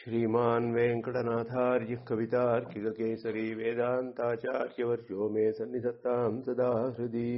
श्रीमान् वेङ्कटनाथार्यः कवितार्किककेसरी वेदान्ताचार्यवर्यो मे सन्निधत्तां सदा हृदि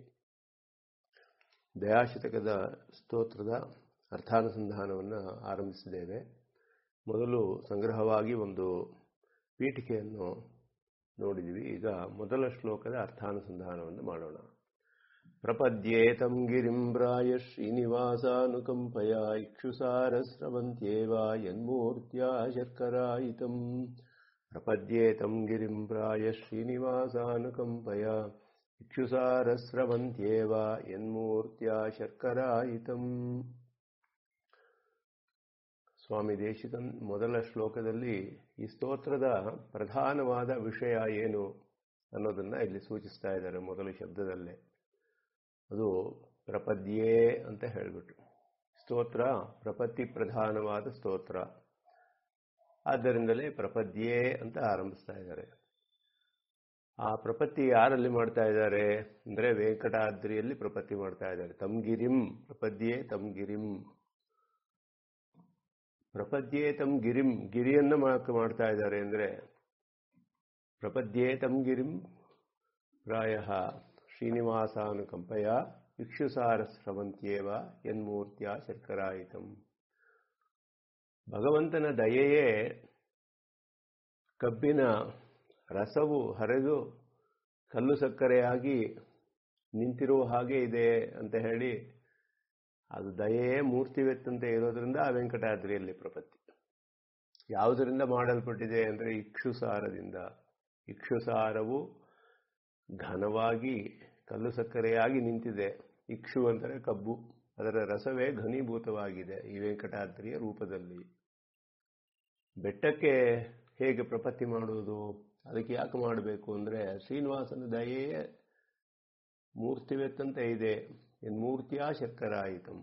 ದಯಾಶತಕದ ಸ್ತೋತ್ರದ ಅರ್ಥಾನುಸಂಧಾನವನ್ನು ಆರಂಭಿಸಿದ್ದೇವೆ ಮೊದಲು ಸಂಗ್ರಹವಾಗಿ ಒಂದು ಪೀಠಿಕೆಯನ್ನು ನೋಡಿದ್ವಿ ಈಗ ಮೊದಲ ಶ್ಲೋಕದ ಅರ್ಥಾನುಸಂಧಾನವನ್ನು ಮಾಡೋಣ ಪ್ರಪದ್ಯೇತಂ ಗಿರಿಂಬ್ರಾಯ ಶ್ರೀನಿವಾಸಾನುಕಂಪಯ ಇಕ್ಷುಸಾರಸ್ರವಂತ್ಯೇವ ಯನ್ಮೂರ್ತ್ಯಾ ಶರ್ಕರಾಯಿತಂ ಪ್ರಪದ್ಯೇತಂ ಗಿರಿಂಬ್ರಾಯ ಶ್ರೀನಿವಾಸಾನುಕಂಪಯ ಇಕ್ಷುಸಾರಸ್ರವಂತ್ಯೇವ ಯನ್ಮೂರ್ತ್ಯಾ ಶರ್ಕರಾಯಿತಂ ಸ್ವಾಮಿ ದೇಶಿಕನ್ ಮೊದಲ ಶ್ಲೋಕದಲ್ಲಿ ಈ ಸ್ತೋತ್ರದ ಪ್ರಧಾನವಾದ ವಿಷಯ ಏನು ಅನ್ನೋದನ್ನ ಇಲ್ಲಿ ಸೂಚಿಸ್ತಾ ಇದ್ದಾರೆ ಮೊದಲ ಶಬ್ದದಲ್ಲೇ ಅದು ಪ್ರಪದ್ಯೇ ಅಂತ ಹೇಳಿಬಿಟ್ರು ಸ್ತೋತ್ರ ಪ್ರಪತ್ತಿ ಪ್ರಧಾನವಾದ ಸ್ತೋತ್ರ ಆದ್ದರಿಂದಲೇ ಪ್ರಪದ್ಯೇ ಅಂತ ಆರಂಭಿಸ್ತಾ ಇದ್ದಾರೆ ಆ ಪ್ರಪತ್ತಿ ಯಾರಲ್ಲಿ ಮಾಡ್ತಾ ಇದ್ದಾರೆ ಅಂದ್ರೆ ವೆಂಕಟಾದ್ರಿಯಲ್ಲಿ ಪ್ರಪತ್ತಿ ಮಾಡ್ತಾ ಇದ್ದಾರೆ ತಮ್ಗಿರಿಂ ಪ್ರಪದ್ಯೇ ತಮ್ಗಿರಿಂ ಪ್ರಪದ್ಯೇ ತಮ್ ಗಿರಿಂ ಗಿರಿಯನ್ನ ಮಾಡ್ತಾ ಇದ್ದಾರೆ ಅಂದ್ರೆ ಪ್ರಪದ್ಯೇ ತಮ್ ಗಿರಿಂ ಪ್ರಾಯ ಶ್ರೀನಿವಾಸಾನುಕಂಪಯ ಇಕ್ಷುಸಾರ ಸ್ರವಂತ್ಯೇವ ಯನ್ಮೂರ್ತಿಯ ಶರ್ಕರಾಯಿತಂ ಭಗವಂತನ ದಯೆಯೇ ಕಬ್ಬಿನ ರಸವು ಹರಿದು ಕಲ್ಲು ಸಕ್ಕರೆಯಾಗಿ ನಿಂತಿರುವ ಹಾಗೆ ಇದೆ ಅಂತ ಹೇಳಿ ಅದು ದಯೆಯೇ ಮೂರ್ತಿವೆತ್ತಂತೆ ಇರೋದ್ರಿಂದ ಆ ವೆಂಕಟಾದ್ರಿಯಲ್ಲಿ ಪ್ರಪತ್ತಿ ಯಾವುದರಿಂದ ಮಾಡಲ್ಪಟ್ಟಿದೆ ಅಂದರೆ ಇಕ್ಷುಸಾರದಿಂದ ಇಕ್ಷುಸಾರವು ಘನವಾಗಿ ಕಲ್ಲು ಸಕ್ಕರೆಯಾಗಿ ನಿಂತಿದೆ ಇಕ್ಷು ಅಂದರೆ ಕಬ್ಬು ಅದರ ರಸವೇ ಘನೀಭೂತವಾಗಿದೆ ಈ ವೆಂಕಟಾದ್ರಿಯ ರೂಪದಲ್ಲಿ ಬೆಟ್ಟಕ್ಕೆ ಹೇಗೆ ಪ್ರಪತ್ತಿ ಮಾಡುವುದು ಅದಕ್ಕೆ ಯಾಕೆ ಮಾಡಬೇಕು ಅಂದರೆ ಶ್ರೀನಿವಾಸನ ದಯೆಯೇ ಮೂರ್ತಿವೆತ್ತಂತೆ ಇದೆ ಮೂರ್ತಿಯ ಶರ್ಕರಾಯಿತಂ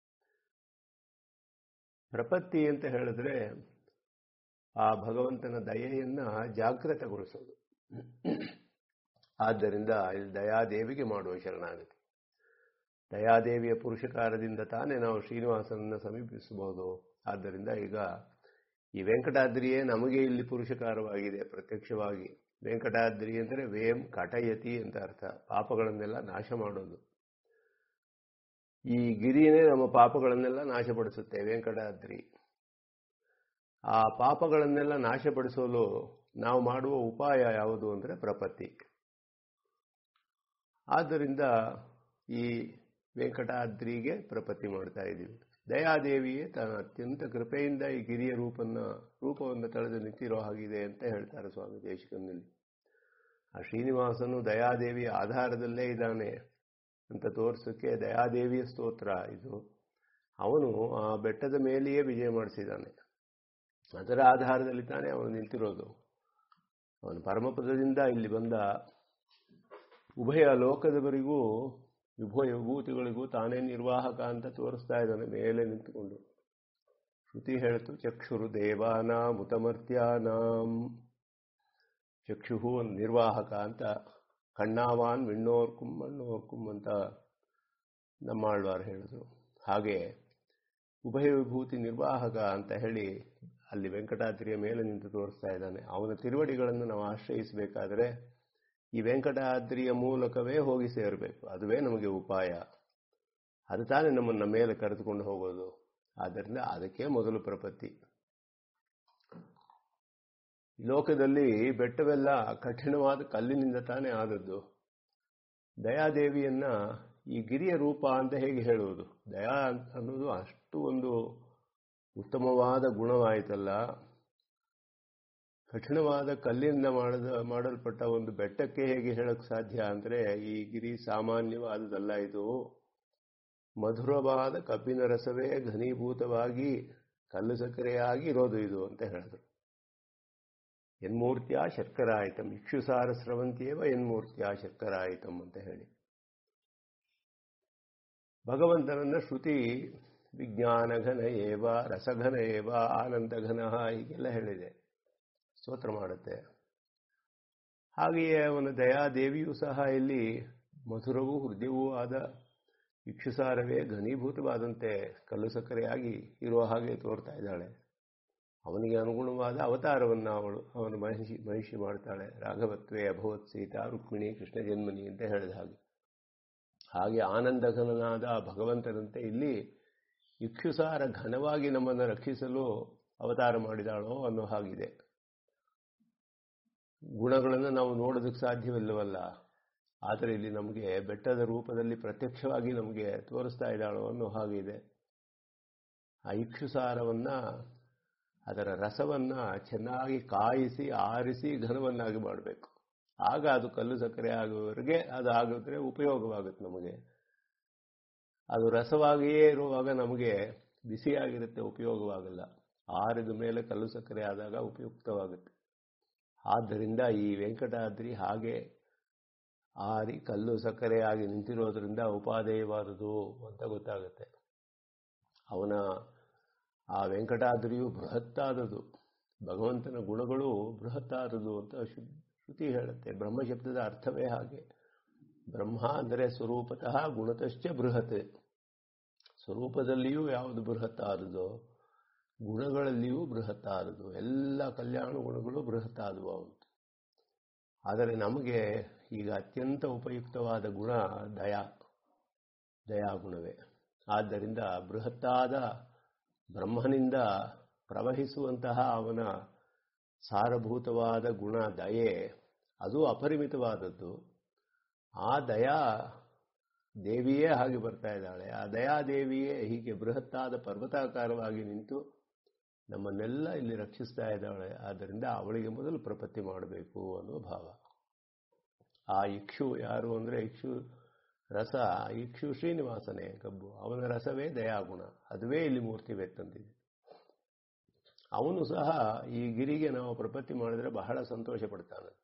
ಪ್ರಪತ್ತಿ ಅಂತ ಹೇಳಿದ್ರೆ ಆ ಭಗವಂತನ ದಯೆಯನ್ನ ಜಾಗೃತಗೊಳಿಸೋದು ಆದ್ದರಿಂದ ಇಲ್ಲಿ ದಯಾದೇವಿಗೆ ಮಾಡುವ ಶರಣಾಗತಿ ದಯಾದೇವಿಯ ಪುರುಷಕಾರದಿಂದ ತಾನೇ ನಾವು ಶ್ರೀನಿವಾಸನನ್ನು ಸಮೀಪಿಸಬಹುದು ಆದ್ದರಿಂದ ಈಗ ಈ ವೆಂಕಟಾದ್ರಿಯೇ ನಮಗೆ ಇಲ್ಲಿ ಪುರುಷಕಾರವಾಗಿದೆ ಪ್ರತ್ಯಕ್ಷವಾಗಿ ವೆಂಕಟಾದ್ರಿ ಅಂದರೆ ವೇಂ ಕಟಯತಿ ಅಂತ ಅರ್ಥ ಪಾಪಗಳನ್ನೆಲ್ಲ ನಾಶ ಮಾಡೋದು ಈ ಗಿರಿನೇ ನಮ್ಮ ಪಾಪಗಳನ್ನೆಲ್ಲ ನಾಶಪಡಿಸುತ್ತೆ ವೆಂಕಟಾದ್ರಿ ಆ ಪಾಪಗಳನ್ನೆಲ್ಲ ನಾಶಪಡಿಸಲು ನಾವು ಮಾಡುವ ಉಪಾಯ ಯಾವುದು ಅಂದರೆ ಪ್ರಪತ್ತಿ ಆದ್ದರಿಂದ ಈ ವೆಂಕಟಾದ್ರಿಗೆ ಪ್ರಪತ್ತಿ ಮಾಡ್ತಾ ಇದ್ದೀವಿ ದಯಾದೇವಿಯೇ ತನ್ನ ಅತ್ಯಂತ ಕೃಪೆಯಿಂದ ಈ ಗಿರಿಯ ರೂಪನ್ನ ರೂಪವನ್ನು ತಳೆದು ನಿಂತಿರೋ ಹಾಗಿದೆ ಅಂತ ಹೇಳ್ತಾರೆ ಸ್ವಾಮಿ ದೇಶಿಕನಲ್ಲಿ ಆ ಶ್ರೀನಿವಾಸನು ದಯಾದೇವಿಯ ಆಧಾರದಲ್ಲೇ ಇದ್ದಾನೆ ಅಂತ ತೋರಿಸೋಕ್ಕೆ ದಯಾದೇವಿಯ ಸ್ತೋತ್ರ ಇದು ಅವನು ಆ ಬೆಟ್ಟದ ಮೇಲೆಯೇ ವಿಜಯ ಮಾಡಿಸಿದ್ದಾನೆ ಅದರ ಆಧಾರದಲ್ಲಿ ತಾನೇ ಅವನು ನಿಂತಿರೋದು ಅವನು ಪರಮಪದದಿಂದ ಇಲ್ಲಿ ಬಂದ ಉಭಯ ಲೋಕದವರಿಗೂ ವಿಭಯ ವಿಭೂತಿಗಳಿಗೂ ತಾನೇ ನಿರ್ವಾಹಕ ಅಂತ ತೋರಿಸ್ತಾ ಇದ್ದಾನೆ ಮೇಲೆ ನಿಂತುಕೊಂಡು ಶ್ರುತಿ ಹೇಳ್ತು ಚಕ್ಷುರು ದೇವಾನಾಂ ಉತಮರ್ತ್ಯಾನಾಂ ಚಕ್ಷು ನಿರ್ವಾಹಕ ಅಂತ ಕಣ್ಣಾವಾನ್ ವಿಣ್ಣೋರ್ಕುಂ ಮಣ್ಣೋರ್ಕುಂ ಅಂತ ನಮ್ಮಾಳ್ವಾರ್ ಹೇಳಿದ್ರು ಹಾಗೆ ಉಭಯ ವಿಭೂತಿ ನಿರ್ವಾಹಕ ಅಂತ ಹೇಳಿ ಅಲ್ಲಿ ವೆಂಕಟಾದ್ರಿಯ ಮೇಲೆ ನಿಂತು ತೋರಿಸ್ತಾ ಇದ್ದಾನೆ ಅವನ ತಿರುವಡಿಗಳನ್ನು ನಾವು ಆಶ್ರಯಿಸಬೇಕಾದರೆ ಈ ವೆಂಕಟಾದ್ರಿಯ ಮೂಲಕವೇ ಹೋಗಿ ಸೇರಬೇಕು ಅದುವೇ ನಮಗೆ ಉಪಾಯ ಅದು ತಾನೇ ನಮ್ಮನ್ನ ಮೇಲೆ ಕರೆದುಕೊಂಡು ಹೋಗೋದು ಆದ್ದರಿಂದ ಅದಕ್ಕೆ ಮೊದಲು ಪ್ರಪತ್ತಿ ಲೋಕದಲ್ಲಿ ಬೆಟ್ಟವೆಲ್ಲ ಕಠಿಣವಾದ ಕಲ್ಲಿನಿಂದ ತಾನೇ ಆದದ್ದು ದಯಾದೇವಿಯನ್ನ ಈ ಗಿರಿಯ ರೂಪ ಅಂತ ಹೇಗೆ ಹೇಳುವುದು ದಯಾ ಅನ್ನೋದು ಅಷ್ಟು ಒಂದು ಉತ್ತಮವಾದ ಗುಣವಾಯಿತಲ್ಲ ಕಠಿಣವಾದ ಕಲ್ಲಿಂದ ಮಾಡದ ಮಾಡಲ್ಪಟ್ಟ ಒಂದು ಬೆಟ್ಟಕ್ಕೆ ಹೇಗೆ ಹೇಳಕ್ ಸಾಧ್ಯ ಅಂದರೆ ಈ ಗಿರಿ ಸಾಮಾನ್ಯವಾದದಲ್ಲ ಇದು ಮಧುರವಾದ ಕಬ್ಬಿನ ರಸವೇ ಘನೀಭೂತವಾಗಿ ಕಲ್ಲು ಸಕ್ಕರೆಯಾಗಿ ಇರೋದು ಇದು ಅಂತ ಹೇಳಿದ್ರು ಎನ್ಮೂರ್ತಿಯ ಶರ್ಕರಾಯಿತಂ ಇಕ್ಷುಸಾರ ಸ್ರವಂತಿಯೇವ ಎನ್ಮೂರ್ತಿಯ ಶರ್ಕರಾಯಿತಂ ಅಂತ ಹೇಳಿ ಭಗವಂತನನ್ನ ಶ್ರುತಿ ವಿಜ್ಞಾನಘನ ಏವ ರಸಘನ ಏವ ಆನಂದಘನ ಹೀಗೆಲ್ಲ ಹೇಳಿದೆ ಸ್ತೋತ್ರ ಮಾಡುತ್ತೆ ಹಾಗೆಯೇ ಅವನ ದಯಾದೇವಿಯೂ ಸಹ ಇಲ್ಲಿ ಮಧುರವೂ ಹೃದಯವೂ ಆದ ಇಕ್ಷುಸಾರವೇ ಘನೀಭೂತವಾದಂತೆ ಕಲ್ಲು ಸಕ್ಕರೆಯಾಗಿ ಇರುವ ಹಾಗೆ ತೋರ್ತಾ ಇದ್ದಾಳೆ ಅವನಿಗೆ ಅನುಗುಣವಾದ ಅವತಾರವನ್ನು ಅವಳು ಅವನು ಮಹಿಷಿ ಮಹಿಷಿ ಮಾಡ್ತಾಳೆ ರಾಘವತ್ವೇ ಅಭವತ್ ಸೀತಾ ರುಕ್ಮಿಣಿ ಕೃಷ್ಣ ಜನ್ಮನಿ ಅಂತ ಹೇಳಿದ ಹಾಗೆ ಹಾಗೆ ಆನಂದಘನನಾದ ಭಗವಂತನಂತೆ ಇಲ್ಲಿ ಇಕ್ಷುಸಾರ ಘನವಾಗಿ ನಮ್ಮನ್ನು ರಕ್ಷಿಸಲು ಅವತಾರ ಮಾಡಿದಾಳೋ ಅನ್ನೋ ಹಾಗಿದೆ ಗುಣಗಳನ್ನು ನಾವು ನೋಡೋದಕ್ಕೆ ಸಾಧ್ಯವಿಲ್ಲವಲ್ಲ ಆದರೆ ಇಲ್ಲಿ ನಮಗೆ ಬೆಟ್ಟದ ರೂಪದಲ್ಲಿ ಪ್ರತ್ಯಕ್ಷವಾಗಿ ನಮಗೆ ತೋರಿಸ್ತಾ ಇದ್ದಾಳೋ ಅನ್ನೋ ಹಾಗಿದೆ ಆ ಇಕ್ಷುಸಾರವನ್ನು ಅದರ ರಸವನ್ನು ಚೆನ್ನಾಗಿ ಕಾಯಿಸಿ ಆರಿಸಿ ಘನವನ್ನಾಗಿ ಮಾಡಬೇಕು ಆಗ ಅದು ಕಲ್ಲು ಸಕ್ಕರೆ ಆಗುವವರೆಗೆ ಅದು ಆಗಿದ್ರೆ ಉಪಯೋಗವಾಗುತ್ತೆ ನಮಗೆ ಅದು ರಸವಾಗಿಯೇ ಇರುವಾಗ ನಮಗೆ ಬಿಸಿಯಾಗಿರುತ್ತೆ ಉಪಯೋಗವಾಗಲ್ಲ ಆರಿದ ಮೇಲೆ ಕಲ್ಲು ಸಕ್ಕರೆ ಆದಾಗ ಉಪಯುಕ್ತವಾಗುತ್ತೆ ಆದ್ದರಿಂದ ಈ ವೆಂಕಟಾದ್ರಿ ಹಾಗೆ ಆರಿ ಕಲ್ಲು ಸಕ್ಕರೆಯಾಗಿ ನಿಂತಿರೋದ್ರಿಂದ ಉಪಾದೇಯವಾದುದು ಅಂತ ಗೊತ್ತಾಗುತ್ತೆ ಅವನ ಆ ವೆಂಕಟಾದ್ರಿಯು ಬೃಹತ್ತಾದದು ಭಗವಂತನ ಗುಣಗಳು ಬೃಹತ್ತಾದದು ಅಂತ ಶ್ರುತಿ ಹೇಳುತ್ತೆ ಬ್ರಹ್ಮಶಬ್ದದ ಅರ್ಥವೇ ಹಾಗೆ ಬ್ರಹ್ಮ ಅಂದರೆ ಸ್ವರೂಪತಃ ಗುಣತಶ್ಚ ಬೃಹತ್ ಸ್ವರೂಪದಲ್ಲಿಯೂ ಯಾವುದು ಬೃಹತ್ತಾದದೋ ಗುಣಗಳಲ್ಲಿಯೂ ಬೃಹತ್ತಾದದು ಎಲ್ಲ ಕಲ್ಯಾಣ ಗುಣಗಳು ಬೃಹತ್ತಾದವು ಅವಂತು ಆದರೆ ನಮಗೆ ಈಗ ಅತ್ಯಂತ ಉಪಯುಕ್ತವಾದ ಗುಣ ದಯಾ ದಯಾಗುಣವೇ ಆದ್ದರಿಂದ ಬೃಹತ್ತಾದ ಬ್ರಹ್ಮನಿಂದ ಪ್ರವಹಿಸುವಂತಹ ಅವನ ಸಾರಭೂತವಾದ ಗುಣ ದಯೆ ಅದು ಅಪರಿಮಿತವಾದದ್ದು ಆ ದಯಾ ದೇವಿಯೇ ಹಾಗೆ ಬರ್ತಾ ಇದ್ದಾಳೆ ಆ ದಯಾದೇವಿಯೇ ಹೀಗೆ ಬೃಹತ್ತಾದ ಪರ್ವತಾಕಾರವಾಗಿ ನಿಂತು ನಮ್ಮನ್ನೆಲ್ಲ ಇಲ್ಲಿ ರಕ್ಷಿಸ್ತಾ ಇದ್ದಾಳೆ ಆದ್ದರಿಂದ ಅವಳಿಗೆ ಮೊದಲು ಪ್ರಪತ್ತಿ ಮಾಡಬೇಕು ಅನ್ನೋ ಭಾವ ಆ ಇಕ್ಷು ಯಾರು ಅಂದರೆ ಇಕ್ಷು ರಸ ಇಕ್ಷು ಶ್ರೀನಿವಾಸನೇ ಕಬ್ಬು ಅವನ ರಸವೇ ದಯಾಗುಣ ಅದುವೇ ಇಲ್ಲಿ ಮೂರ್ತಿ ಬೆತ್ತಂತಿದೆ ಅವನು ಸಹ ಈ ಗಿರಿಗೆ ನಾವು ಪ್ರಪತ್ತಿ ಮಾಡಿದರೆ ಬಹಳ ಸಂತೋಷ ಪಡ್ತಾನಂತೆ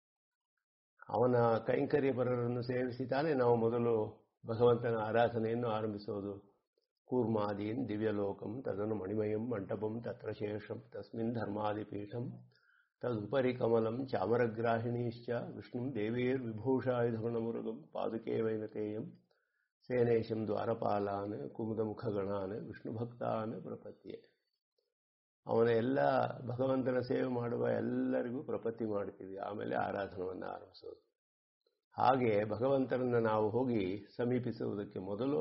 ಅವನ ಕೈಂಕರ್ಯ ಪರರನ್ನು ಸೇವಿಸಿ ತಾನೇ ನಾವು ಮೊದಲು ಭಗವಂತನ ಆರಾಧನೆಯನ್ನು ಆರಂಭಿಸೋದು ಕೂರ್ಮಾದೀನ್ ದಿವ್ಯಲೋಕಂ ತದನು ಮಣಿಮಯಂ ಮಂಟಪಂ ತತ್ರ ಶೇಷಂ ತಸ್ಮಿನ್ ಧರ್ಮಾದಿಪೀಠಂ ತದುಪರಿ ಕಮಲಂ ಚಾಮರಗ್ರಾಹಿಣೀಶ್ಚ ವಿಷ್ಣು ದೇವೇರ್ ವಿಭೂಷಾಯುಧಗುಣಮುರುಗಂ ಪಾದುಕೆ ವೈನತೇಯಂ ಸೇನೇಶಂ ದ್ವಾರಪಾಲಾನ್ ಕುಮುದಮುಖಗಣಾನ್ ವಿಷ್ಣು ಭಕ್ತಾನ್ ಪ್ರಪತ್ತಿಯೇ ಅವನ ಎಲ್ಲ ಭಗವಂತನ ಸೇವೆ ಮಾಡುವ ಎಲ್ಲರಿಗೂ ಪ್ರಪತ್ತಿ ಮಾಡ್ತೀವಿ ಆಮೇಲೆ ಆರಾಧನವನ್ನು ಆರಂಭಿಸೋದು ಹಾಗೆ ಭಗವಂತನನ್ನು ನಾವು ಹೋಗಿ ಸಮೀಪಿಸುವುದಕ್ಕೆ ಮೊದಲು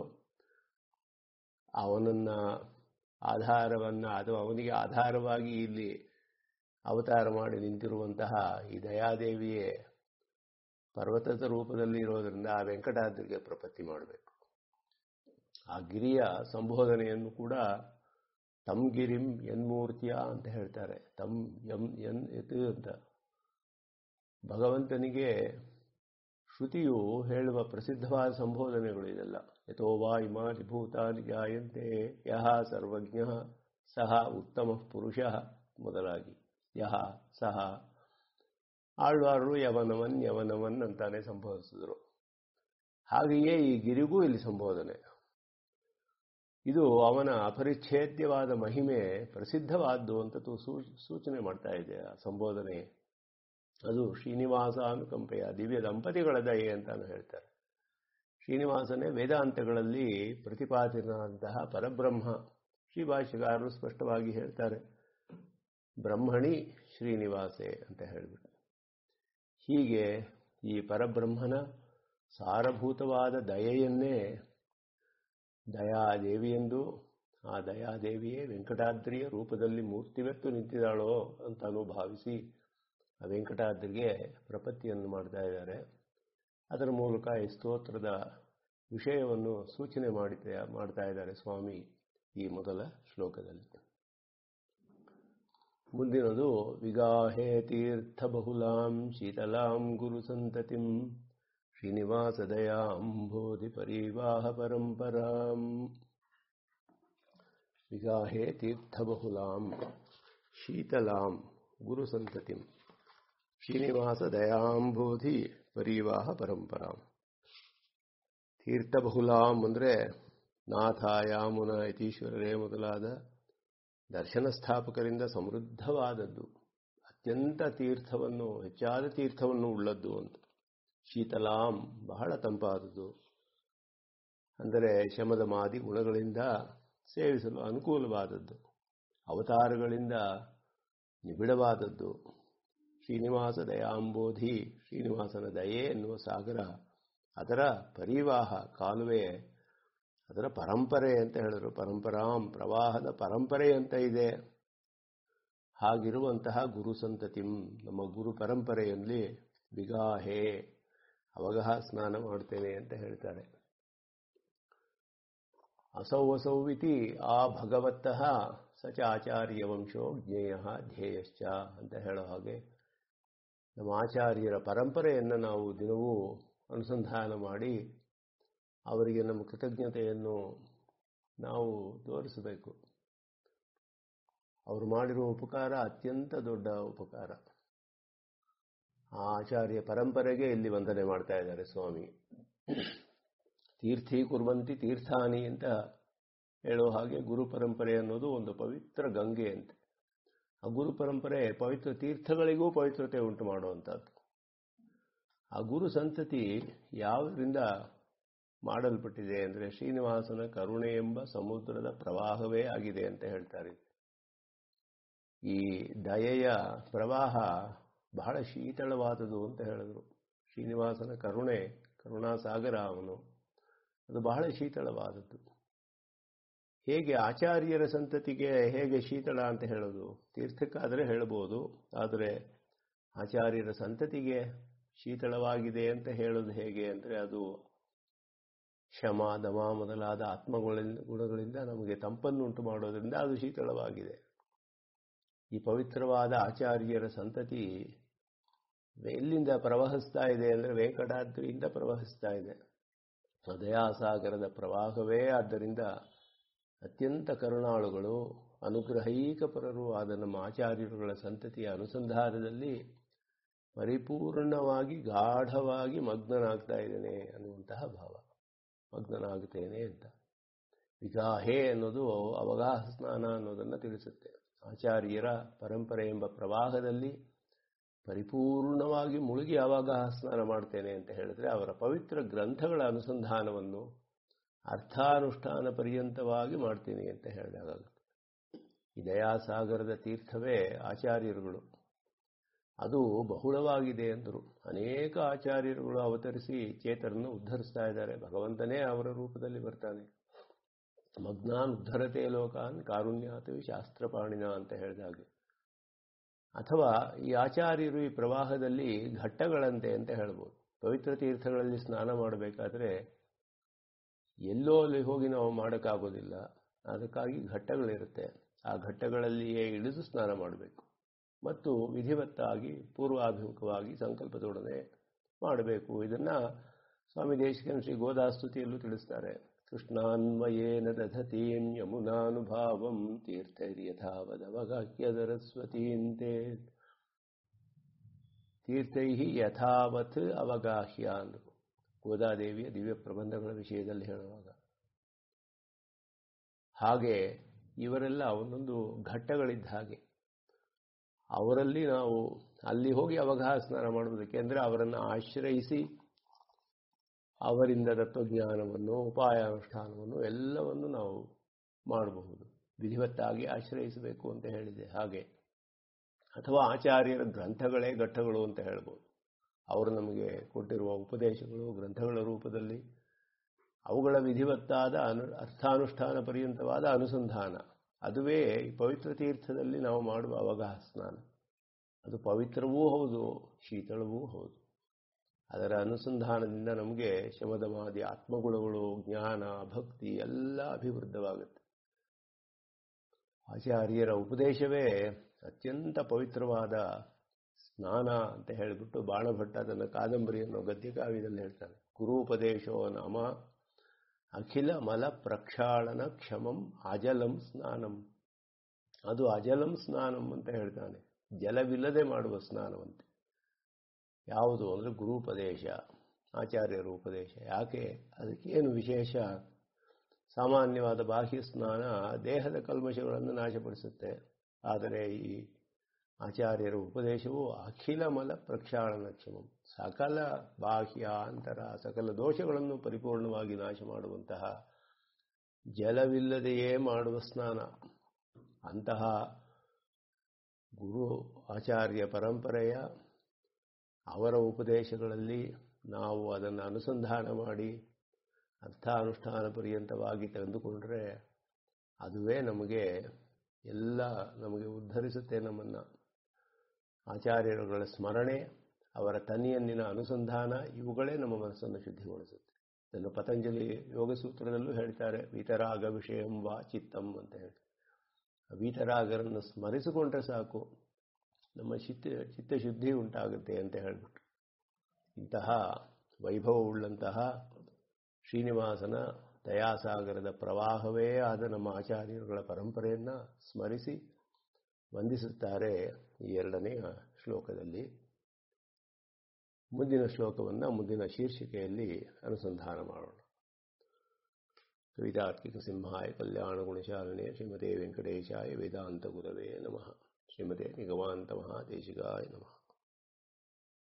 ಅವನನ್ನು ಆಧಾರವನ್ನು ಅಥವಾ ಅವನಿಗೆ ಆಧಾರವಾಗಿ ಇಲ್ಲಿ ಅವತಾರ ಮಾಡಿ ನಿಂತಿರುವಂತಹ ಈ ದಯಾದೇವಿಯೇ ಪರ್ವತದ ರೂಪದಲ್ಲಿ ಇರೋದರಿಂದ ಆ ವೆಂಕಟಾದ್ರಿಗೆ ಪ್ರಪತ್ತಿ ಮಾಡಬೇಕು ಆ ಗಿರಿಯ ಸಂಬೋಧನೆಯನ್ನು ಕೂಡ ತಮ್ ಗಿರಿಂ ಎನ್ಮೂರ್ತಿಯ ಅಂತ ಹೇಳ್ತಾರೆ ತಮ್ ಎಂ ಎನ್ ಎತ್ ಅಂತ ಭಗವಂತನಿಗೆ ಶ್ರುತಿಯು ಹೇಳುವ ಪ್ರಸಿದ್ಧವಾದ ಸಂಬೋಧನೆಗಳು ಇದೆಲ್ಲ ಯಥೋ ವಾ ಇಮಾನಿ ಭೂತಾನಿ ಜಾಯಂತೆ ಯಹ ಸರ್ವಜ್ಞ ಸಹ ಉತ್ತಮ ಪುರುಷ ಮೊದಲಾಗಿ ಯಹ ಸಹ ಆಳ್ವಾರರು ಯವನವನ್ ಯವನವನ್ ಅಂತಾನೆ ಸಂಬೋಧಿಸಿದರು ಹಾಗೆಯೇ ಈ ಗಿರಿಗೂ ಇಲ್ಲಿ ಸಂಬೋಧನೆ ಇದು ಅವನ ಅಪರಿಚ್ಛೇದ್ಯವಾದ ಮಹಿಮೆ ಪ್ರಸಿದ್ಧವಾದ್ದು ಅಂತ ಸೂಚನೆ ಮಾಡ್ತಾ ಇದೆ ಆ ಸಂಬೋಧನೆ ಅದು ಶ್ರೀನಿವಾಸ ಅನುಕಂಪೆಯ ದಿವ್ಯ ದಂಪತಿಗಳ ದಯೆ ಅಂತಾನು ಹೇಳ್ತಾರೆ ಶ್ರೀನಿವಾಸನೇ ವೇದಾಂತಗಳಲ್ಲಿ ಪ್ರತಿಪಾದಿತನಾದಂತಹ ಪರಬ್ರಹ್ಮ ಶ್ರೀಭಾಷ್ಯಗಾರರು ಸ್ಪಷ್ಟವಾಗಿ ಹೇಳ್ತಾರೆ ಬ್ರಹ್ಮಣಿ ಶ್ರೀನಿವಾಸೆ ಅಂತ ಹೇಳಿಬಿಟ್ಟು ಹೀಗೆ ಈ ಪರಬ್ರಹ್ಮನ ಸಾರಭೂತವಾದ ದಯೆಯನ್ನೇ ದಯಾದೇವಿಯೆಂದು ಆ ದಯಾದೇವಿಯೇ ವೆಂಕಟಾದ್ರಿಯ ರೂಪದಲ್ಲಿ ಮೂರ್ತಿವೆತ್ತು ನಿಂತಿದ್ದಾಳೋ ಅಂತಾನು ಭಾವಿಸಿ ಆ ವೆಂಕಟಾದ್ರಿಗೆ ಪ್ರಪತ್ತಿಯನ್ನು ಮಾಡ್ತಾ ಇದ್ದಾರೆ ಅದರ ಮೂಲಕ ಈ ಸ್ತೋತ್ರದ ವಿಷಯವನ್ನು ಸೂಚನೆ ಮಾಡಿದ ಮಾಡ್ತಾ ಇದ್ದಾರೆ ಸ್ವಾಮಿ ಈ ಮೊದಲ ಶ್ಲೋಕದಲ್ಲಿ ಮುಂದಿನದು ವಿಗಾಹೇ ತೀರ್ಥ ಬಹುಲಾಂ ಶೀತಲಾಂ ಗುರು ಸಂತತಿಂ ಶ್ರೀನಿವಾಸ ದಯಾಂಬೋಧಿ ಪರಿವಾಹ ಪರಂಪರಾಂ ವಿಗಾಹೇ ತೀರ್ಥ ಬಹುಲಾಂ ಶೀತಲಾಂ ಗುರು ಸಂತತಿಂ ಶ್ರೀನಿವಾಸ ದಯಾಂಬೋಧಿ ಪರಿವಾಹ ಪರಂಪರಾಂ ತೀರ್ಥಬಹುಲಾಂ ಅಂದರೆ ನಾಥ ಯಾಮುನ ಯತೀಶ್ವರರೇ ಮೊದಲಾದ ದರ್ಶನ ಸ್ಥಾಪಕರಿಂದ ಸಮೃದ್ಧವಾದದ್ದು ಅತ್ಯಂತ ತೀರ್ಥವನ್ನು ಹೆಚ್ಚಾದ ತೀರ್ಥವನ್ನು ಉಳ್ಳದ್ದು ಅಂತ ಶೀತಲಾಂ ಬಹಳ ತಂಪಾದದ್ದು ಅಂದರೆ ಶಮದ ಮಾದಿ ಗುಣಗಳಿಂದ ಸೇವಿಸಲು ಅನುಕೂಲವಾದದ್ದು ಅವತಾರಗಳಿಂದ ನಿಬಿಡವಾದದ್ದು ಶ್ರೀನಿವಾಸ ದಯಾಂಬೋಧಿ ಶ್ರೀನಿವಾಸನ ದಯೆ ಎನ್ನುವ ಸಾಗರ ಅದರ ಪರಿವಾಹ ಕಾಲುವೆ ಅದರ ಪರಂಪರೆ ಅಂತ ಹೇಳಿದ್ರು ಪರಂಪರಾಂ ಪ್ರವಾಹದ ಪರಂಪರೆ ಅಂತ ಇದೆ ಹಾಗಿರುವಂತಹ ಗುರು ಸಂತತಿಂ ನಮ್ಮ ಗುರು ಪರಂಪರೆಯಲ್ಲಿ ವಿಗಾಹೆ ಅವಗಹ ಸ್ನಾನ ಮಾಡ್ತೇನೆ ಅಂತ ಹೇಳ್ತಾರೆ ಅಸೌ ಅಸೌವಿತಿ ಆ ಭಗವತ್ತಃ ಸಚ ಆಚಾರ್ಯ ವಂಶೋ ಜ್ಞೇಯ ಧ್ಯೇಯಶ್ಚ ಅಂತ ಹೇಳೋ ಹಾಗೆ ನಮ್ಮ ಆಚಾರ್ಯರ ಪರಂಪರೆಯನ್ನು ನಾವು ದಿನವೂ ಅನುಸಂಧಾನ ಮಾಡಿ ಅವರಿಗೆ ನಮ್ಮ ಕೃತಜ್ಞತೆಯನ್ನು ನಾವು ತೋರಿಸಬೇಕು ಅವರು ಮಾಡಿರುವ ಉಪಕಾರ ಅತ್ಯಂತ ದೊಡ್ಡ ಉಪಕಾರ ಆ ಆಚಾರ್ಯ ಪರಂಪರೆಗೆ ಇಲ್ಲಿ ವಂದನೆ ಮಾಡ್ತಾ ಇದ್ದಾರೆ ಸ್ವಾಮಿ ತೀರ್ಥಿ ಕುರ್ವಂತಿ ತೀರ್ಥಾನಿ ಅಂತ ಹೇಳೋ ಹಾಗೆ ಗುರು ಪರಂಪರೆ ಅನ್ನೋದು ಒಂದು ಪವಿತ್ರ ಗಂಗೆ ಅಂತ ಆ ಗುರು ಪರಂಪರೆ ಪವಿತ್ರ ತೀರ್ಥಗಳಿಗೂ ಪವಿತ್ರತೆ ಉಂಟು ಮಾಡುವಂಥದ್ದು ಆ ಗುರು ಸಂತತಿ ಯಾವುದರಿಂದ ಮಾಡಲ್ಪಟ್ಟಿದೆ ಅಂದರೆ ಶ್ರೀನಿವಾಸನ ಕರುಣೆ ಎಂಬ ಸಮುದ್ರದ ಪ್ರವಾಹವೇ ಆಗಿದೆ ಅಂತ ಹೇಳ್ತಾರೆ ಈ ದಯೆಯ ಪ್ರವಾಹ ಬಹಳ ಶೀತಳವಾದುದು ಅಂತ ಹೇಳಿದ್ರು ಶ್ರೀನಿವಾಸನ ಕರುಣೆ ಕರುಣಾಸಾಗರ ಅವನು ಅದು ಬಹಳ ಶೀತಳವಾದದ್ದು ಹೇಗೆ ಆಚಾರ್ಯರ ಸಂತತಿಗೆ ಹೇಗೆ ಶೀತಳ ಅಂತ ಹೇಳೋದು ತೀರ್ಥಕ್ಕಾದರೆ ಹೇಳಬಹುದು ಆದರೆ ಆಚಾರ್ಯರ ಸಂತತಿಗೆ ಶೀತಳವಾಗಿದೆ ಅಂತ ಹೇಳೋದು ಹೇಗೆ ಅಂದರೆ ಅದು ಶಮ ದಮ ಮೊದಲಾದ ಆತ್ಮಗಳಿಂದ ಗುಣಗಳಿಂದ ನಮಗೆ ತಂಪನ್ನುಂಟು ಮಾಡೋದ್ರಿಂದ ಅದು ಶೀತಳವಾಗಿದೆ ಈ ಪವಿತ್ರವಾದ ಆಚಾರ್ಯರ ಸಂತತಿ ಎಲ್ಲಿಂದ ಪ್ರವಹಿಸ್ತಾ ಇದೆ ಅಂದರೆ ವೆಂಕಟಾದ್ರಿಯಿಂದ ಪ್ರವಹಿಸ್ತಾ ಇದೆ ದಯಾಸಾಗರದ ಪ್ರವಾಹವೇ ಆದ್ದರಿಂದ ಅತ್ಯಂತ ಕರುಣಾಳುಗಳು ಅನುಗ್ರಹೈಕಪರರು ಆದ ನಮ್ಮ ಆಚಾರ್ಯರುಗಳ ಸಂತತಿಯ ಅನುಸಂಧಾನದಲ್ಲಿ ಪರಿಪೂರ್ಣವಾಗಿ ಗಾಢವಾಗಿ ಮಗ್ನನಾಗ್ತಾ ಇದ್ದೇನೆ ಅನ್ನುವಂತಹ ಭಾವ ಮಗ್ನನಾಗುತ್ತೇನೆ ಅಂತ ವಿಗಾಹೆ ಅನ್ನೋದು ಅವಗಾಹ ಸ್ನಾನ ಅನ್ನೋದನ್ನು ತಿಳಿಸುತ್ತೆ ಆಚಾರ್ಯರ ಪರಂಪರೆ ಎಂಬ ಪ್ರವಾಹದಲ್ಲಿ ಪರಿಪೂರ್ಣವಾಗಿ ಮುಳುಗಿ ಅವಗಾಹ ಸ್ನಾನ ಮಾಡ್ತೇನೆ ಅಂತ ಹೇಳಿದ್ರೆ ಅವರ ಪವಿತ್ರ ಗ್ರಂಥಗಳ ಅನುಸಂಧಾನವನ್ನು ಅರ್ಥಾನುಷ್ಠಾನ ಪರ್ಯಂತವಾಗಿ ಮಾಡ್ತೀನಿ ಅಂತ ಹೇಳಿದಾಗುತ್ತೆ ಈ ದಯಾಸಾಗರದ ತೀರ್ಥವೇ ಆಚಾರ್ಯರುಗಳು ಅದು ಬಹುಳವಾಗಿದೆ ಅಂದರು ಅನೇಕ ಆಚಾರ್ಯರುಗಳು ಅವತರಿಸಿ ಚೇತರನ್ನು ಉದ್ಧರಿಸ್ತಾ ಇದ್ದಾರೆ ಭಗವಂತನೇ ಅವರ ರೂಪದಲ್ಲಿ ಬರ್ತಾನೆ ಮಗ್ನಾನ್ ಉದ್ಧರತೆ ಲೋಕಾನ್ ಕಾರುಣ್ಯಾತು ಶಾಸ್ತ್ರಪಾಣಿನ ಅಂತ ಹೇಳಿದಾಗೆ ಅಥವಾ ಈ ಆಚಾರ್ಯರು ಈ ಪ್ರವಾಹದಲ್ಲಿ ಘಟ್ಟಗಳಂತೆ ಅಂತ ಹೇಳ್ಬೋದು ಪವಿತ್ರ ತೀರ್ಥಗಳಲ್ಲಿ ಸ್ನಾನ ಮಾಡಬೇಕಾದ್ರೆ ಎಲ್ಲೋ ಅಲ್ಲಿ ಹೋಗಿ ನಾವು ಮಾಡೋಕ್ಕಾಗೋದಿಲ್ಲ ಅದಕ್ಕಾಗಿ ಘಟ್ಟಗಳಿರುತ್ತೆ ಆ ಘಟ್ಟಗಳಲ್ಲಿಯೇ ಇಳಿದು ಸ್ನಾನ ಮಾಡಬೇಕು ಮತ್ತು ವಿಧಿವತ್ತಾಗಿ ಪೂರ್ವಾಭಿಮುಖವಾಗಿ ಸಂಕಲ್ಪದೊಡನೆ ಮಾಡಬೇಕು ಇದನ್ನು ಸ್ವಾಮಿ ದೇಶಿಕನ್ ಶ್ರೀ ಗೋದಾಸ್ತುತಿಯಲ್ಲೂ ತಿಳಿಸ್ತಾರೆ ಕೃಷ್ಣಾನ್ವಯೇನ ದಧತೀಂ ಯಮುನಾನುಭಾವಂ ತೀರ್ಥೈರ್ಯಥಾವದವಗಾಹ್ಯ ಸರಸ್ವತೀಂತೆ ತೀರ್ಥೈ ಯಥಾವತ್ ಅವಗಾಹ್ಯ ಅಂದರು ಗೋದಾದೇವಿಯ ದಿವ್ಯ ಪ್ರಬಂಧಗಳ ವಿಷಯದಲ್ಲಿ ಹೇಳುವಾಗ ಹಾಗೆ ಇವರೆಲ್ಲ ಒಂದೊಂದು ಘಟ್ಟಗಳಿದ್ದ ಹಾಗೆ ಅವರಲ್ಲಿ ನಾವು ಅಲ್ಲಿ ಹೋಗಿ ಅವಗಾಹ ಸ್ನಾನ ಮಾಡುವುದಕ್ಕೆ ಅಂದರೆ ಅವರನ್ನು ಆಶ್ರಯಿಸಿ ಅವರಿಂದ ತತ್ವಜ್ಞಾನವನ್ನು ಉಪಾಯಾನುಷ್ಠಾನವನ್ನು ಎಲ್ಲವನ್ನು ನಾವು ಮಾಡಬಹುದು ವಿಧಿವತ್ತಾಗಿ ಆಶ್ರಯಿಸಬೇಕು ಅಂತ ಹೇಳಿದೆ ಹಾಗೆ ಅಥವಾ ಆಚಾರ್ಯರ ಗ್ರಂಥಗಳೇ ಘಟ್ಟಗಳು ಅಂತ ಹೇಳ್ಬೋದು ಅವರು ನಮಗೆ ಕೊಟ್ಟಿರುವ ಉಪದೇಶಗಳು ಗ್ರಂಥಗಳ ರೂಪದಲ್ಲಿ ಅವುಗಳ ವಿಧಿವತ್ತಾದ ಅನು ಅರ್ಥಾನುಷ್ಠಾನ ಪರ್ಯಂತವಾದ ಅನುಸಂಧಾನ ಅದುವೇ ಈ ಪವಿತ್ರ ತೀರ್ಥದಲ್ಲಿ ನಾವು ಮಾಡುವ ಅವಗಾಹ ಸ್ನಾನ ಅದು ಪವಿತ್ರವೂ ಹೌದು ಶೀತಳವೂ ಹೌದು ಅದರ ಅನುಸಂಧಾನದಿಂದ ನಮಗೆ ಶಮದಮಾದಿ ಆತ್ಮಗುಣಗಳು ಜ್ಞಾನ ಭಕ್ತಿ ಎಲ್ಲ ಅಭಿವೃದ್ಧವಾಗುತ್ತೆ ಆಚಾರ್ಯರ ಉಪದೇಶವೇ ಅತ್ಯಂತ ಪವಿತ್ರವಾದ ಸ್ನಾನ ಅಂತ ಹೇಳಿಬಿಟ್ಟು ಬಾಣಭಟ್ಟ ತನ್ನ ಕಾದಂಬರಿಯನ್ನು ಗದ್ಯಕಾವ್ಯದಲ್ಲಿ ಹೇಳ್ತಾನೆ ಗುರೂಪದೇಶೋ ನಾಮ ಅಖಿಲ ಮಲ ಪ್ರಕ್ಷಾಳನ ಕ್ಷಮಂ ಅಜಲಂ ಸ್ನಾನಂ ಅದು ಅಜಲಂ ಸ್ನಾನಂ ಅಂತ ಹೇಳ್ತಾನೆ ಜಲವಿಲ್ಲದೆ ಮಾಡುವ ಸ್ನಾನವಂತೆ ಯಾವುದು ಅಂದರೆ ಗುರುಪದೇಶ ಆಚಾರ್ಯರ ಉಪದೇಶ ಯಾಕೆ ಅದಕ್ಕೇನು ವಿಶೇಷ ಸಾಮಾನ್ಯವಾದ ಬಾಹ್ಯ ಸ್ನಾನ ದೇಹದ ಕಲ್ಮಶಗಳನ್ನು ನಾಶಪಡಿಸುತ್ತೆ ಆದರೆ ಈ ಆಚಾರ್ಯರ ಉಪದೇಶವು ಅಖಿಲ ಮಲ ಪ್ರಕ್ಷಾಳನ ಕ್ಷಮಂ ಸಕಲ ಬಾಹ್ಯ ಅಂತರ ಸಕಲ ದೋಷಗಳನ್ನು ಪರಿಪೂರ್ಣವಾಗಿ ನಾಶ ಮಾಡುವಂತಹ ಜಲವಿಲ್ಲದೆಯೇ ಮಾಡುವ ಸ್ನಾನ ಅಂತಹ ಗುರು ಆಚಾರ್ಯ ಪರಂಪರೆಯ ಅವರ ಉಪದೇಶಗಳಲ್ಲಿ ನಾವು ಅದನ್ನು ಅನುಸಂಧಾನ ಮಾಡಿ ಅರ್ಥಾನುಷ್ಠಾನ ಪರ್ಯಂತವಾಗಿ ತೆಗೆದುಕೊಂಡ್ರೆ ಅದುವೇ ನಮಗೆ ಎಲ್ಲ ನಮಗೆ ಉದ್ಧರಿಸುತ್ತೆ ನಮ್ಮನ್ನು ಆಚಾರ್ಯರುಗಳ ಸ್ಮರಣೆ ಅವರ ತನಿಯನ್ನಿನ ಅನುಸಂಧಾನ ಇವುಗಳೇ ನಮ್ಮ ಮನಸ್ಸನ್ನು ಶುದ್ಧಿಗೊಳಿಸುತ್ತೆ ಇದನ್ನು ಪತಂಜಲಿ ಯೋಗಸೂತ್ರದಲ್ಲೂ ಹೇಳ್ತಾರೆ ವೀತರಾಗ ವಿಷಯಂ ವಾ ಚಿತ್ತಂ ಅಂತ ಹೇಳಿ ವೀತರಾಗರನ್ನು ಸ್ಮರಿಸಿಕೊಂಡ್ರೆ ಸಾಕು ನಮ್ಮ ಚಿತ್ತ ಚಿತ್ತಶುದ್ಧಿ ಉಂಟಾಗುತ್ತೆ ಅಂತ ಹೇಳಿಬಿಟ್ರು ಇಂತಹ ವೈಭವವುಳ್ಳಂತಹ ಶ್ರೀನಿವಾಸನ ದಯಾಸಾಗರದ ಪ್ರವಾಹವೇ ಆದ ನಮ್ಮ ಆಚಾರ್ಯರುಗಳ ಪರಂಪರೆಯನ್ನು ಸ್ಮರಿಸಿ ವಂದಿಸುತ್ತಾರೆ ಈ ಎರಡನೆಯ ಶ್ಲೋಕದಲ್ಲಿ ಮುಂದಿನ ಶ್ಲೋಕವನ್ನು ಮುಂದಿನ ಶೀರ್ಷಿಕೆಯಲ್ಲಿ ಅನುಸಂಧಾನ ಮಾಡೋಣ ಕವಿತಾತ್ಮಿಕ ಸಿಂಹಾಯ ಕಲ್ಯಾಣ ಗುಣಶಾಲನೆ ಶ್ರೀಮತೆ ವೆಂಕಟೇಶಾಯ ವೇದಾಂತ ಗುರವೇ ನಮಃ ಶ್ರೀಮತೆ ನಿಗಮಾಂತ ಮಹಾದೇಶಿಗಾಯ ನಮಃ